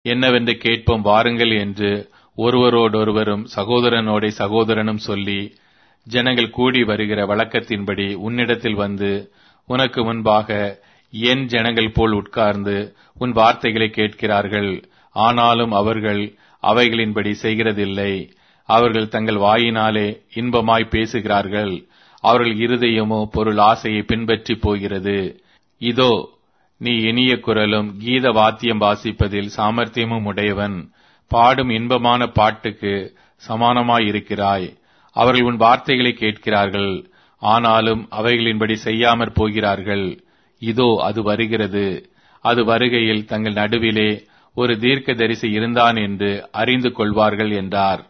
என்னவென்று கேட்போம் வாருங்கள் என்று ஒருவரோடொருவரும் சகோதரனோட சகோதரனும் சொல்லி ஜனங்கள் கூடி வருகிற வழக்கத்தின்படி உன்னிடத்தில் வந்து உனக்கு முன்பாக என் ஜனங்கள் போல் உட்கார்ந்து உன் வார்த்தைகளை கேட்கிறார்கள் ஆனாலும் அவர்கள் அவைகளின்படி செய்கிறதில்லை அவர்கள் தங்கள் வாயினாலே இன்பமாய் பேசுகிறார்கள் அவர்கள் இருதயமோ பொருள் ஆசையை பின்பற்றி போகிறது இதோ நீ இனிய குரலும் கீத வாத்தியம் வாசிப்பதில் சாமர்த்தியமும் உடையவன் பாடும் இன்பமான பாட்டுக்கு சமானமாயிருக்கிறாய் அவர்கள் உன் வார்த்தைகளை கேட்கிறார்கள் ஆனாலும் அவைகளின்படி செய்யாமற் போகிறார்கள் இதோ அது வருகிறது அது வருகையில் தங்கள் நடுவிலே ஒரு தீர்க்க தரிசி இருந்தான் என்று அறிந்து கொள்வார்கள் என்றார்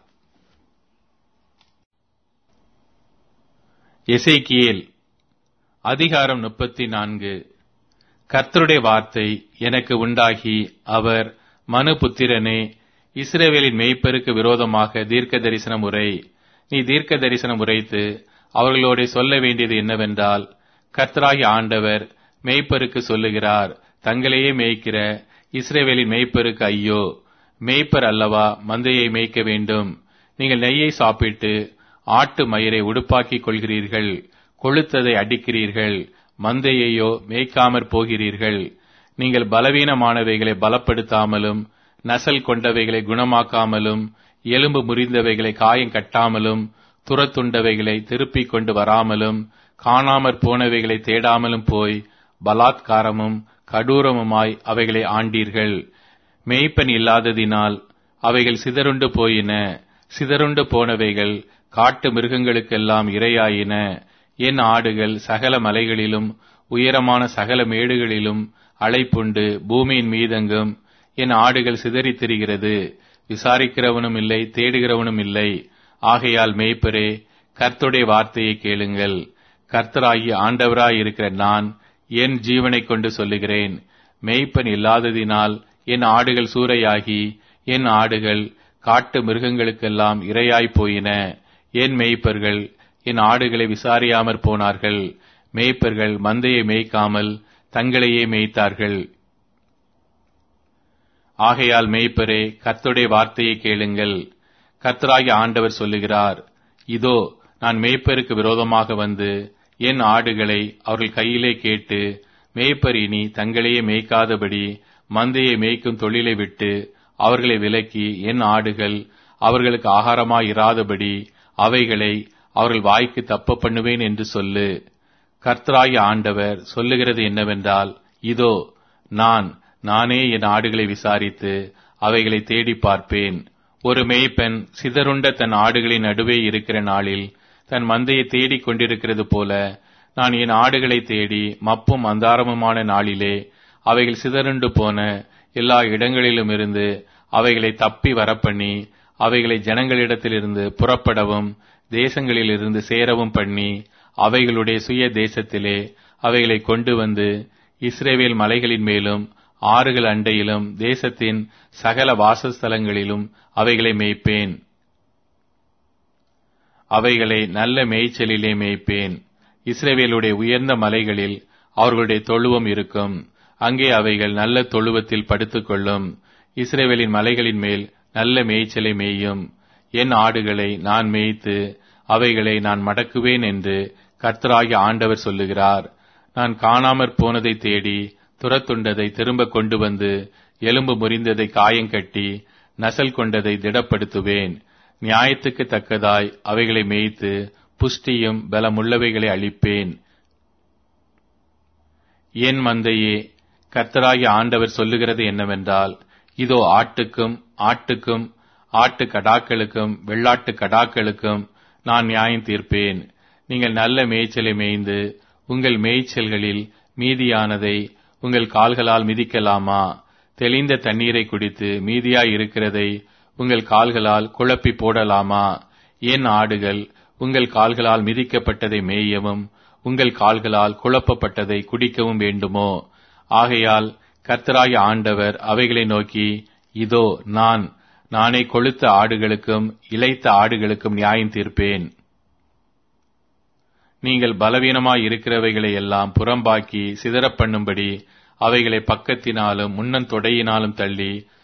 எசேக்கியேல் அதிகாரம் முப்பத்தி நான்கு கர்த்தருடைய வார்த்தை எனக்கு உண்டாகி அவர் மனு புத்திரனே இஸ்ரேவேலின் மெய்ப்பெருக்கு விரோதமாக தீர்க்க தரிசனம் உரை நீ தீர்க்க தரிசனம் உரைத்து அவர்களோட சொல்ல வேண்டியது என்னவென்றால் கர்த்தராகி ஆண்டவர் மெய்ப்பருக்கு சொல்லுகிறார் தங்களையே மேய்க்கிற இஸ்ரேவேலின் மெய்ப்பருக்கு ஐயோ மேய்ப்பர் அல்லவா மந்தையை மேய்க்க வேண்டும் நீங்கள் நெய்யை சாப்பிட்டு ஆட்டு மயிரை உடுப்பாக்கிக் கொள்கிறீர்கள் கொளுத்ததை அடிக்கிறீர்கள் மந்தையையோ மேய்க்காமற் போகிறீர்கள் நீங்கள் பலவீனமானவைகளை பலப்படுத்தாமலும் நசல் கொண்டவைகளை குணமாக்காமலும் எலும்பு முறிந்தவைகளை காயம் கட்டாமலும் துரத்துண்டவைகளை திருப்பிக் கொண்டு வராமலும் காணாமற் போனவைகளை தேடாமலும் போய் பலாத்காரமும் கடூரமுமாய் அவைகளை ஆண்டீர்கள் மேய்ப்பன் இல்லாததினால் அவைகள் சிதறுண்டு போயின சிதறுண்டு போனவைகள் காட்டு மிருகங்களுக்கெல்லாம் இரையாயின என் ஆடுகள் சகல மலைகளிலும் உயரமான சகல மேடுகளிலும் அழைப்புண்டு பூமியின் மீதெங்கும் என் ஆடுகள் சிதறித் திரிகிறது விசாரிக்கிறவனும் இல்லை தேடுகிறவனும் இல்லை ஆகையால் மேய்ப்பரே கர்த்தருடைய வார்த்தையை கேளுங்கள் கர்த்தராகி ஆண்டவராய் இருக்கிற நான் என் ஜீவனைக் கொண்டு சொல்லுகிறேன் மேய்ப்பன் இல்லாததினால் என் ஆடுகள் சூறையாகி என் ஆடுகள் காட்டு மிருகங்களுக்கெல்லாம் இரையாய்ப் போயின என் மேய்ப்பர்கள் என் ஆடுகளை விசாரியாமற் போனார்கள் மேய்ப்பர்கள் மந்தையை மேய்க்காமல் தங்களையே மேய்த்தார்கள் ஆகையால் மேய்ப்பரே கர்த்தருடைய வார்த்தையை கேளுங்கள் கர்த்தராகி ஆண்டவர் சொல்லுகிறார் இதோ நான் மேய்ப்பருக்கு விரோதமாக வந்து என் ஆடுகளை அவர்கள் கையிலே கேட்டு மேய்ப்பர் இனி தங்களையே மேய்க்காதபடி மந்தையை மேய்க்கும் தொழிலை விட்டு அவர்களை விலக்கி என் ஆடுகள் அவர்களுக்கு ஆகாரமாயிராதபடி அவைகளை அவர்கள் வாய்க்கு தப்ப பண்ணுவேன் என்று சொல்லு கர்த்தராகி ஆண்டவர் சொல்லுகிறது என்னவென்றால் இதோ நான் நானே என் ஆடுகளை விசாரித்து அவைகளை தேடி பார்ப்பேன் ஒரு மேய்ப்பன் சிதறுண்ட தன் ஆடுகளின் நடுவே இருக்கிற நாளில் தன் மந்தையை தேடிக் கொண்டிருக்கிறது போல நான் என் ஆடுகளை தேடி மப்பும் அந்தாரமுமான நாளிலே அவைகள் சிதறுண்டு போன எல்லா இடங்களிலும் இருந்து அவைகளை தப்பி வரப்பண்ணி அவைகளை ஜனங்களிடத்திலிருந்து புறப்படவும் தேசங்களிலிருந்து சேரவும் பண்ணி அவைகளுடைய சுய தேசத்திலே அவைகளை கொண்டு வந்து இஸ்ரேவேல் மலைகளின் மேலும் ஆறுகள் அண்டையிலும் தேசத்தின் சகல வாசஸ்தலங்களிலும் அவைகளை மேய்ப்பேன் அவைகளை நல்ல மேய்ச்சலிலே மேய்ப்பேன் இஸ்ரேவேலுடைய உயர்ந்த மலைகளில் அவர்களுடைய தொழுவம் இருக்கும் அங்கே அவைகள் நல்ல தொழுவத்தில் படுத்துக்கொள்ளும் இஸ்ரேவேலின் மலைகளின் மேல் நல்ல மேய்ச்சலை மேயும் என் ஆடுகளை நான் மேய்த்து அவைகளை நான் மடக்குவேன் என்று கர்த்தராகிய ஆண்டவர் சொல்லுகிறார் நான் காணாமற் போனதை தேடி துரத்துண்டதை திரும்ப கொண்டு வந்து எலும்பு முறிந்ததை காயங்கட்டி நசல் கொண்டதை திடப்படுத்துவேன் நியாயத்துக்கு தக்கதாய் அவைகளை மேய்த்து புஷ்டியும் பலமுள்ளவைகளை அளிப்பேன் என் மந்தையே கர்த்தராகிய ஆண்டவர் சொல்லுகிறது என்னவென்றால் இதோ ஆட்டுக்கும் ஆட்டுக்கும் ஆட்டு கடாக்களுக்கும் வெள்ளாட்டு கடாக்களுக்கும் நான் நியாயம் தீர்ப்பேன் நீங்கள் நல்ல மேய்ச்சலை மேய்ந்து உங்கள் மேய்ச்சல்களில் மீதியானதை உங்கள் கால்களால் மிதிக்கலாமா தெளிந்த தண்ணீரை குடித்து மீதியாய் இருக்கிறதை உங்கள் கால்களால் குழப்பி போடலாமா என் ஆடுகள் உங்கள் கால்களால் மிதிக்கப்பட்டதை மேயவும் உங்கள் கால்களால் குழப்பப்பட்டதை குடிக்கவும் வேண்டுமோ ஆகையால் கர்த்தராகிய ஆண்டவர் அவைகளை நோக்கி இதோ நான் நானே கொளுத்த ஆடுகளுக்கும் இளைத்த ஆடுகளுக்கும் நியாயம் தீர்ப்பேன் நீங்கள் பலவீனமாய் இருக்கிறவைகளை எல்லாம் புறம்பாக்கி சிதறப் பண்ணும்படி அவைகளை பக்கத்தினாலும் முன்னந்தொடையினாலும் தள்ளி